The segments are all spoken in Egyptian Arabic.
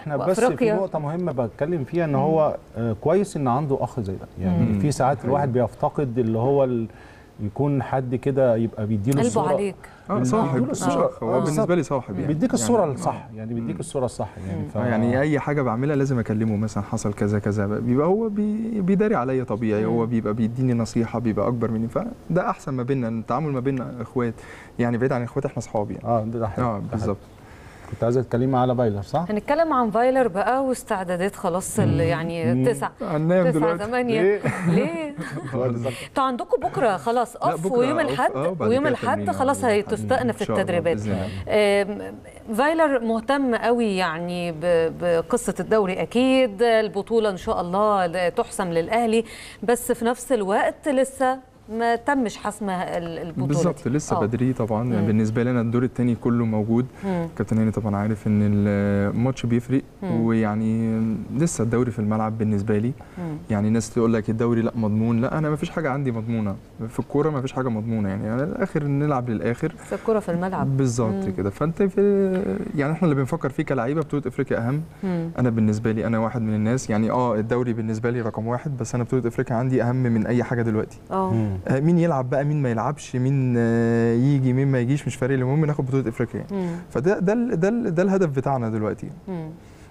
احنا بس في وأفريقيا. نقطه مهمه بتكلم فيها ان هو آه، كويس ان عنده اخ زي ده يعني مم. في ساعات الواحد بيفتقد اللي هو ال... يكون حد كده يبقى بيديله قلبه الصوره عليك اه بيديله صاحب الصورة. صاحب. هو آه، بالنسبه بالظبط. لي صاحب يعني بيديك الصوره يعني الصح يعني بيديك الصوره الصح يعني ف... يعني اي حاجه بعملها لازم اكلمه مثلا حصل كذا كذا بيبقى هو بي بيداري عليا طبيعي هو بيبقى بيديني نصيحه بيبقى اكبر مني فده احسن ما بيننا التعامل ما بيننا اخوات يعني بعيد عن اخوات احنا اصحاب يعني اه ده ده حلو اه ده حلو. بالظبط كنت عايزه تتكلمي على بايلر صح؟ هنتكلم عن فايلر بقى واستعدادات خلاص اللي يعني تسع هننام تسعة دلوقتي ثمانية ليه؟ ليه؟ انتوا عندكم بكره خلاص لا، اوف بكرة ويوم أوف، الحد آه، وبعد ويوم كده الحد تمرين، خلاص آه، هتستأنف إن شاء الله التدريبات بإذن الله. آم، فايلر مهتم قوي يعني ب- بقصه الدوري اكيد البطوله ان شاء الله تحسم للاهلي بس في نفس الوقت لسه ما تمش حسم ال- البطوله بالظبط دي. لسه آه. بدري طبعا مم. بالنسبه لنا الدور الثاني كله موجود مم. كابتن هاني طبعا عارف ان الماتش بيفرق مم. ويعني لسه الدوري في الملعب بالنسبه لي مم. يعني ناس تقول لك الدوري لا مضمون لا انا ما فيش حاجه عندي مضمونه في الكوره ما فيش حاجه مضمونه يعني على الاخر نلعب للاخر بس الكره في الملعب بالظبط مم. كده فانت في يعني احنا اللي بنفكر فيه كلعيبه بطوله افريقيا اهم مم. انا بالنسبه لي انا واحد من الناس يعني اه الدوري بالنسبه لي رقم واحد بس انا بطوله افريقيا عندي اهم من اي حاجه دلوقتي اه مم. آه، مين يلعب بقى مين ما يلعبش مين آه، يجي مين ما يجيش مش فارق لي المهم ناخد بطوله افريقيا مم. فده ده ال- ده ال- ده الهدف بتاعنا دلوقتي مم.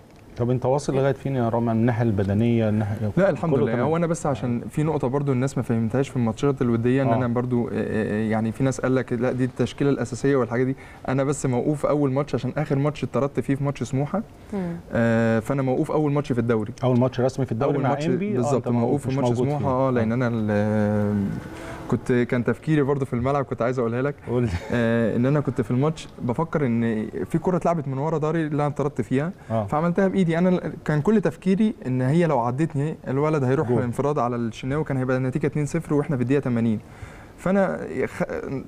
طب انت واصل لغايه فين يا رامي من الناحيه البدنيه الناحيه لا الحمد كله لله تمام. هو انا بس عشان في نقطه برضو الناس ما فهمتهاش في الماتشات الوديه ان آه. انا برضو آه، آه، يعني في ناس قال لك لا دي التشكيله الاساسيه والحاجه دي انا بس موقوف اول ماتش عشان اخر ماتش اتطردت فيه في ماتش سموحه مم. آه، فانا موقوف اول ماتش في الدوري اول ماتش رسمي في الدوري اول مع ماتش انبي بالظبط موقوف في ماتش سموحه اه لان انا ال- كنت كان تفكيري برضو في الملعب كنت عايز اقولها لك قول آه ان انا كنت في الماتش بفكر ان في كره اتلعبت من ورا داري اللي انا اتطردت فيها اه فعملتها بايدي انا كان كل تفكيري ان هي لو عدتني الولد هيروح جول. انفراد على الشناوي كان هيبقى النتيجه 2-0 واحنا في الدقيقه 80 فانا خ...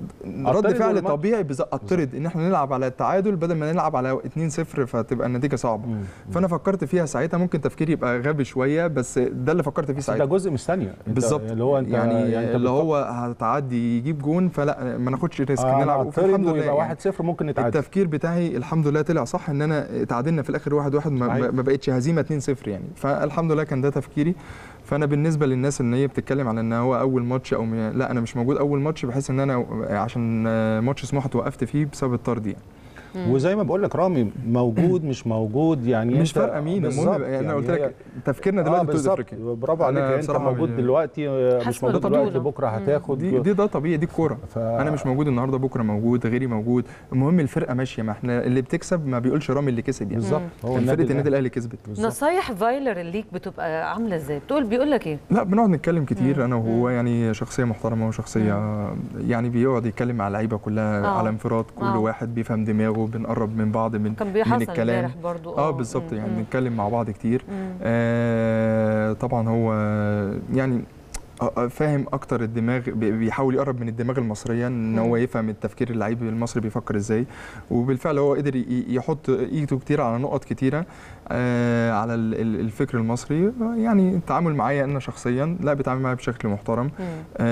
رد أطرد فعل والماتش. طبيعي بز- اطرد ان احنا نلعب على التعادل بدل ما نلعب على 2-0 فتبقى النتيجه صعبه مم. فانا فكرت فيها ساعتها ممكن تفكيري يبقى غبي شويه بس ده اللي فكرت فيه بس ده ساعتها جزء من الثانيه أنت- بالظبط اللي هو انت يعني, أنت اللي بتفكر- هو هتعدي يجيب جون فلا ما ناخدش ريسك آه، نلعب أنا وفي الحمد أعترض لله ويبقى يعني 1-0 ممكن نتعادل التفكير بتاعي الحمد لله طلع صح ان انا اتعادلنا في الاخر واحد واحد ما, صحيح. ما بقتش هزيمه 2-0 يعني فالحمد لله كان ده تفكيري فانا بالنسبه للناس ان هي بتتكلم على ان هو اول ماتش او م- لا انا مش موجود اول ماتش بحيث ان انا عشان ماتش سموحه توقفت فيه بسبب الطرد يعني وزي ما بقول لك رامي موجود مش موجود يعني مش أنت- فارقه مين بالظبط، المهم يعني انا قلت هي- لك تفكيرنا اه دلوقتي بطوله بالظبط افريقيا برافو عليك أنا انت بصراحة موجود من- دلوقتي آه، مش حسب موجود البطولة. دلوقتي بكره هتاخد دي دي ده طبيعي دي الكوره ف... انا مش موجود النهارده بكره موجود غيري موجود المهم الفرقه ماشيه ما احنا اللي بتكسب ما بيقولش رامي اللي كسب يعني بالظبط هو كان فرقه النادي الاهلي كسبت بالظبط. نصايح فايلر الليك بتبقى عامله ازاي بتقول بيقول لك ايه لا بنقعد نتكلم كتير مم. انا وهو مم. يعني شخصيه محترمه وشخصيه يعني بيقعد يتكلم مع اللعيبه كلها آه. على انفراد كل آه. واحد بيفهم دماغه بنقرب من بعض من كان من بيحصل الكلام امبارح برضو اه بالظبط مم. يعني مم. بنتكلم مع بعض كتير مم. آه طبعا هو يعني آه، آه، فاهم اكتر الدماغ بي- بيحاول يقرب من الدماغ المصريه ان هو مم. يفهم التفكير اللعيب المصري بيفكر ازاي وبالفعل هو قدر ي- يحط ايده كتير على نقط كتيره آه على ال- ال- الفكر المصري آه، يعني التعامل معايا انا شخصيا لا بيتعامل معايا بشكل محترم مم.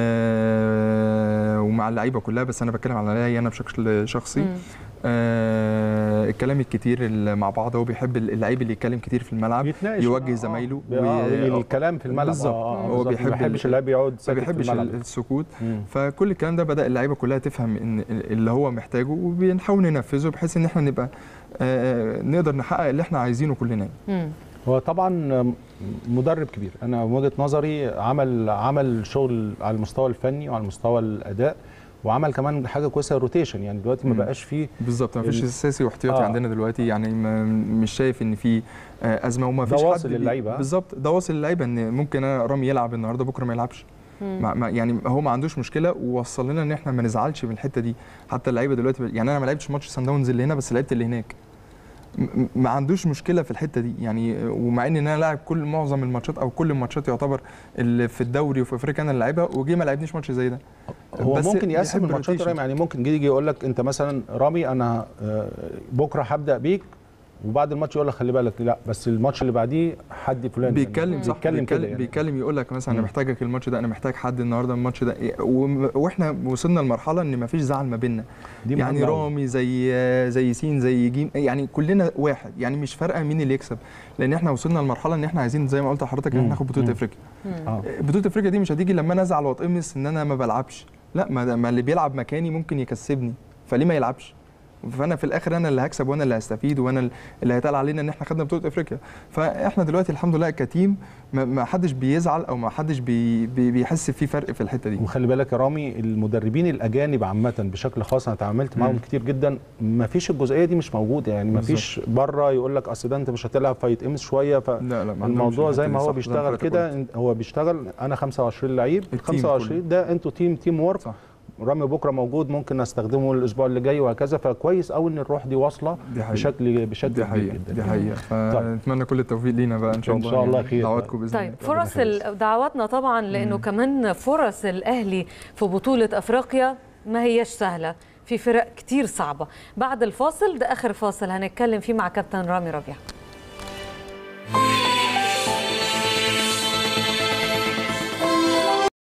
آه ومع اللعيبه كلها بس انا بتكلم عليا انا بشكل شخصي مم. آه الكلام الكتير اللي مع بعض هو بيحب اللعيب اللي يتكلم كتير في الملعب يتناقش يوجه آه، زمايله آه. آه، و- الكلام في الملعب بالظبط. آه، آه، هو بالظبط. بيحب ما بيحبش ال- اللاعب يقعد ما ساكت في بيحبش الملعب السكوت مم. فكل الكلام ده بدا اللعيبه كلها تفهم ان اللي هو محتاجه وبنحاول ننفذه بحيث ان احنا نبقى آه، نقدر نحقق اللي احنا عايزينه كلنا مم. هو طبعا مدرب كبير انا من وجهه نظري عمل عمل شغل على المستوى الفني وعلى مستوى الاداء وعمل كمان حاجه كويسه روتيشن يعني دلوقتي ما مم. بقاش فيه بالظبط ما فيش ال- اساسي واحتياطي آه. عندنا دلوقتي يعني ما مش شايف ان في آه، ازمه وما ده فيش واصل حد بي- للعيبة. بالظبط ده واصل للعيبه ان ممكن انا رامي يلعب النهارده بكره ما يلعبش مم. ما ما يعني هو ما عندوش مشكله ووصل لنا ان احنا ما نزعلش من الحته دي حتى اللعيبه دلوقتي يعني انا ما لعبتش ماتش سان داونز اللي هنا بس لعبت اللي هناك م- م- ما عندوش مشكله في الحته دي يعني ومع ان انا لاعب كل معظم الماتشات او كل الماتشات يعتبر اللي في الدوري وفي افريقيا انا اللي لعبها وجي ما لعبنيش ماتش زي ده هو بس ممكن يقسم بيحب الماتشات الروتيشن. رامي يعني ممكن يجي يقول لك انت مثلا رامي انا آه، بكره هبدا بيك وبعد الماتش يقول لك خلي بالك لا بس الماتش اللي بعديه حد فلان بيتكلم صح بيتكلم كده بيتكلم, يعني. بيتكلم يقول لك مثلا انا مم. محتاجك الماتش ده انا محتاج حد النهارده الماتش ده وم- واحنا وصلنا لمرحله ان مفيش زعل ما بيننا دي يعني مهمة أوي. رامي زي زي سين زي جيم يعني كلنا واحد يعني مش فارقه مين اللي يكسب لان احنا وصلنا لمرحله ان احنا عايزين زي ما قلت لحضرتك ان مم. احنا ناخد بطوله مم. افريقيا اه بطوله افريقيا دي مش هتيجي لما انا ازعل واتقمص ان انا ما بلعبش لا ما, ما اللي بيلعب مكاني ممكن يكسبني فليه ما يلعبش فانا في الاخر انا اللي هكسب وانا اللي هستفيد وانا اللي هيتقال علينا ان احنا خدنا بطوله افريقيا فاحنا دلوقتي الحمد لله كتيم ما- ما حدش بيزعل او ما حدش بي بي بيحس في فرق في الحته دي وخلي بالك يا رامي المدربين الاجانب عامه بشكل خاص انا اتعاملت معاهم مم. كتير جدا ما فيش الجزئيه دي مش موجوده يعني ما فيش بره يقول لك اصل ده انت مش هتلعب فيتقمص شويه ف لا لا ما عندهمش الموضوع زي الحتة ما دي، هو صح، زي بيشتغل حضرتك قلت. كده إن- هو بيشتغل انا 25 لعيب ال التيم 25 ده انتوا تيم تيم ورك صح رامي بكره موجود ممكن استخدمه الاسبوع اللي جاي وهكذا فكويس قوي ان الروح دي واصله دي حقيقة بشكل بشكل دي كبير حقيقة جدا دي حقيقة فنتمنى كل التوفيق لينا بقى ان شاء إن الله شاء الله يعني. خير. دعواتكم باذن طيب الله فرص ال- دعواتنا طبعا لانه كمان فرص الاهلي في بطوله افريقيا ما هيش سهله في فرق كتير صعبه بعد الفاصل ده اخر فاصل هنتكلم فيه مع كابتن رامي ربيع